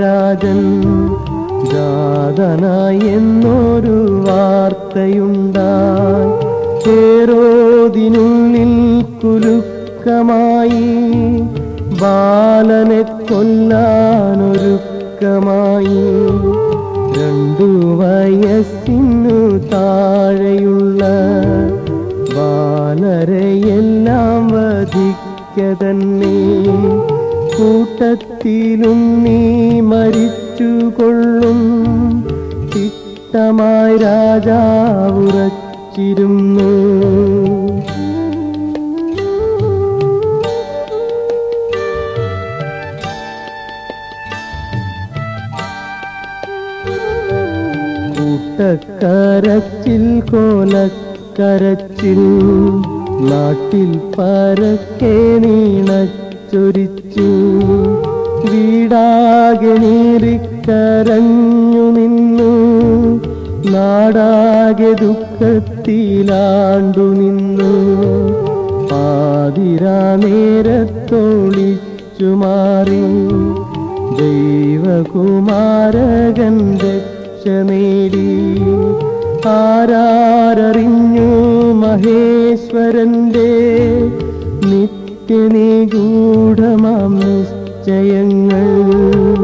രാജൻ ജാതനായി എന്നൊരു വാർത്തയുണ്ടായി ഹേരോദിനുള്ളിൽ കുലുക്കമായി ബാലനെ കൊല്ലാനൊരുക്കമായി രണ്ടു വയസ്സിനു താഴെയുള്ള ബാലരെയെല്ലാം വധിക്ക തന്നെ കൂട്ടത്തിലും നീ മരിച്ചു കൊള്ളും തിട്ടമായി രാജാവുറച്ചിരുന്നു കൂട്ടക്കരച്ചിൽ കോലക്കരച്ചിൽ നാട്ടിൽ പരക്കെ നീണച്ചൊരിച്ചു വീടാകെ നീറിക്കരഞ്ഞു നിന്നു നാടാകെ ദുഃഖത്തിലാണ്ടു നിന്നു പാതിരാ നേരത്തൊളിച്ചു മാറി ദൈവകുമാരകൻ രക്ഷ നേടി ആരാരറിഞ്ഞു മഹേശ്വരന്റെ നിത്യനിഗൂഢമാം നിശ്ചയങ്ങൾ